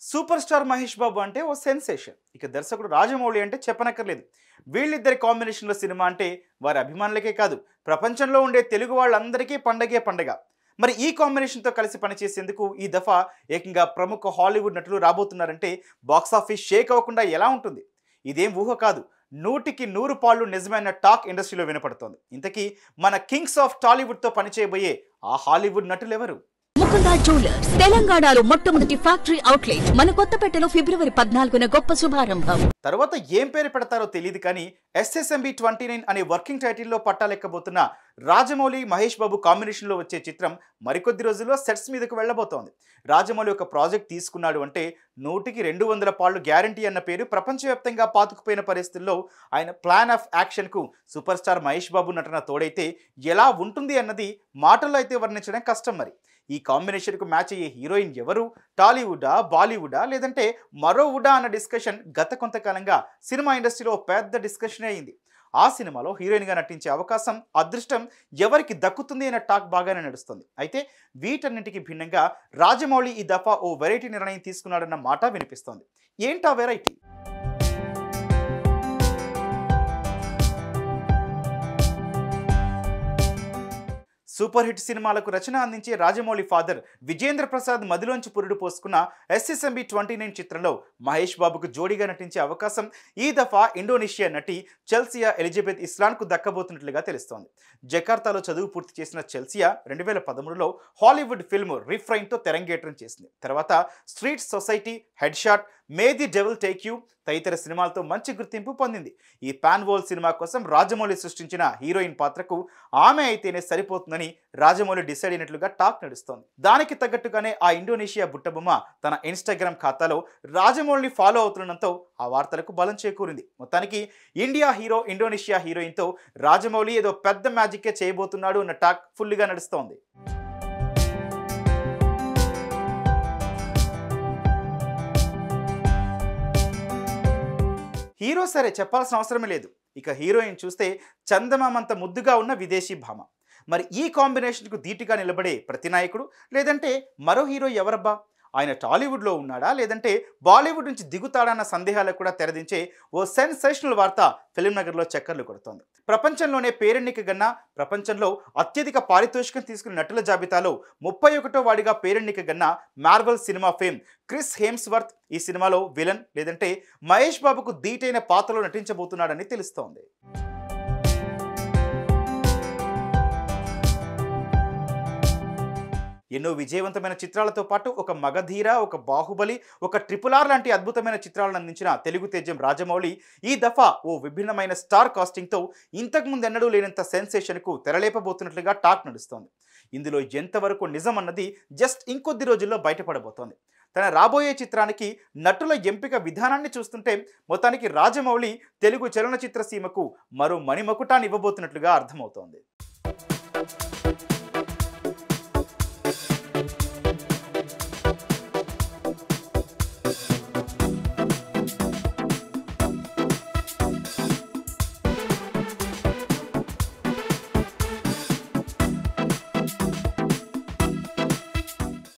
super star Mahesh బాబు అంటే ఓ sensation ఇక దర్శకుడు రాజమౌళి అంటే చెప్పనక్కర్లేదు వీళ్ళిద్దరి కాంబినేషన్లో సినిమా అంటే వారి అభిమానులకే కాదు ప్రపంచంలో ఉండే తెలుగు వాళ్ళందరికీ పండగే పండగ మరి ఈ కాంబినేషన్తో కలిసి పనిచేసేందుకు ఈ దఫా ఏకంగా ప్రముఖ హాలీవుడ్ నటులు రాబోతున్నారంటే బాక్సాఫీస్ షేక్ అవ్వకుండా ఎలా ఉంటుంది ఇదేం ఊహ కాదు నూటికి నూరు పాళ్ళు నిజమైన టాక్ ఇండస్ట్రీలో వినపడుతోంది ఇంతకీ మన కింగ్స్ ఆఫ్ టాలీవుడ్తో పనిచేయబోయే ఆ హాలీవుడ్ నటులు ఎవరు ముకుందా జ్యువెలర్స్ తెలంగాణలో మొట్టమొదటి ఫ్యాక్టరీ అవుట్లెట్ మన కొత్తపేటలో ఫిబ్రవరి పద్నాలుగున గొప్ప శుభారంభం తర్వాత ఏం పేరు పెడతారో తెలియదు కానీ ఎస్ఎస్ఎంబి ట్వంటీ నైన్ అనే వర్కింగ్ టైటిల్లో పట్టాలెక్కబోతున్న రాజమౌళి మహేష్ బాబు కాంబినేషన్లో వచ్చే చిత్రం మరికొద్ది రోజుల్లో సెట్స్ మీదకు వెళ్ళబోతోంది రాజమౌళి ఒక ప్రాజెక్ట్ తీసుకున్నాడు అంటే నూటికి రెండు వందల పాళ్ళు గ్యారంటీ అన్న పేరు ప్రపంచవ్యాప్తంగా పాతుకుపోయిన పరిస్థితుల్లో ఆయన ప్లాన్ ఆఫ్ యాక్షన్కు సూపర్ స్టార్ మహేష్ బాబు నటన తోడైతే ఎలా ఉంటుంది అన్నది మాటల్లో అయితే వర్ణించడం కష్టం మరి ఈ కాంబినేషన్కు మ్యాచ్ అయ్యే హీరోయిన్ ఎవరు టాలీవుడా బాలీవుడా లేదంటే మరో వుడా అన్న డిస్కషన్ గత కొంతకాలంగా సినిమా ఇండస్ట్రీలో ఓ పెద్ద డిస్కషన్ అయింది ఆ సినిమాలో హీరోయిన్గా నటించే అవకాశం అదృష్టం ఎవరికి దక్కుతుంది అనే టాక్ బాగానే నడుస్తుంది అయితే వీటన్నిటికీ భిన్నంగా రాజమౌళి ఈ దఫా ఓ వెరైటీ నిర్ణయం తీసుకున్నాడన్న మాట వినిపిస్తోంది ఏంటా వెరైటీ సూపర్ హిట్ సినిమాలకు రచన అందించే రాజమౌళి ఫాదర్ విజేంద్ర ప్రసాద్ మదిలోంచి పురుడు పోసుకున్న ఎస్ఎస్ఎంబి ట్వంటీ నైన్ చిత్రంలో మహేష్ బాబుకు జోడీగా నటించే అవకాశం ఈ దఫా ఇండోనేషియా నటి చెల్సియా ఎలిజబెత్ ఇస్లాన్కు దక్కబోతున్నట్లుగా తెలుస్తోంది జకార్తాలో చదువు పూర్తి చేసిన చెల్సియా రెండు వేల పదమూడులో హాలీవుడ్ ఫిల్మ్ రిఫ్రైన్తో తెరంగేట్రం చేసింది తర్వాత street society head shot may the devil take you తదితర సినిమాలతో మంచి గుర్తింపు పొందింది ఈ పాన్ వోల్ సినిమా కోసం రాజమౌళి సృష్టించిన హీరోయిన్ పాత్రకు ఆమె అయితేనే సరిపోతుందని రాజమౌళి డిసైడ్ అయినట్లుగా టాక్ నడుస్తోంది దానికి తగ్గట్టుగానే ఆ ఇండోనేషియా బుట్టబొమ్మ తన ఇన్స్టాగ్రామ్ ఖాతాలో రాజమౌళిని ఫాలో అవుతుండడంతో ఆ వార్తలకు బలం చేకూరింది మొత్తానికి ఇండియా హీరో ఇండోనేషియా హీరోయిన్తో రాజమౌళి ఏదో పెద్ద మ్యాజిక్కే చేయబోతున్నాడు అన్న టాక్ ఫుల్గా నడుస్తోంది హీరో సరే చెప్పాల్సిన అవసరమే లేదు ఇక హీరోయిన్ చూస్తే చందమామంత ముద్దుగా ఉన్న విదేశీ భామ మరి ఈ కాంబినేషన్కు ధీటుగా నిలబడే ప్రతినాయకుడు లేదంటే మరో హీరో ఎవరబ్బా ఆయన టాలీవుడ్లో ఉన్నాడా లేదంటే బాలీవుడ్ నుంచి దిగుతాడన్న సందేహాలకు కూడా తెరదించే ఓ సెన్సేషనల్ వార్త ఫిలిం నగర్లో చక్కర్లు కొడుతోంది ప్రపంచంలోనే పేరెన్నిక గన్న ప్రపంచంలో అత్యధిక పారితోషికం తీసుకున్న నటుల జాబితాలో ముప్పై ఒకటో వాడిగా పేరెన్నిక గన్న మార్వెల్ సినిమా ఫేమ్ క్రిస్ హేమ్స్వర్త్ ఈ సినిమాలో విలన్ లేదంటే మహేష్ బాబుకు ధీటైన పాత్రలో నటించబోతున్నాడని తెలుస్తోంది ఎన్నో విజయవంతమైన చిత్రాలతో పాటు ఒక మగధీర ఒక బాహుబలి ఒక ట్రిపుల్ ఆర్ లాంటి అద్భుతమైన చిత్రాలను అందించిన తెలుగు తేజం రాజమౌళి ఈ దఫా ఓ విభిన్నమైన స్టార్ కాస్టింగ్తో ఇంతకుముందు ఎన్నడూ లేనంత సెన్సేషన్కు తెరలేపబోతున్నట్లుగా టాక్ నడుస్తోంది ఇందులో ఎంతవరకు నిజం అన్నది జస్ట్ ఇంకొద్ది రోజుల్లో బయటపడబోతోంది తన రాబోయే చిత్రానికి నటుల ఎంపిక విధానాన్ని చూస్తుంటే మొత్తానికి రాజమౌళి తెలుగు చలనచిత్ర సీమకు మరో మణిమకుటాన్ని ఇవ్వబోతున్నట్లుగా అర్థమవుతోంది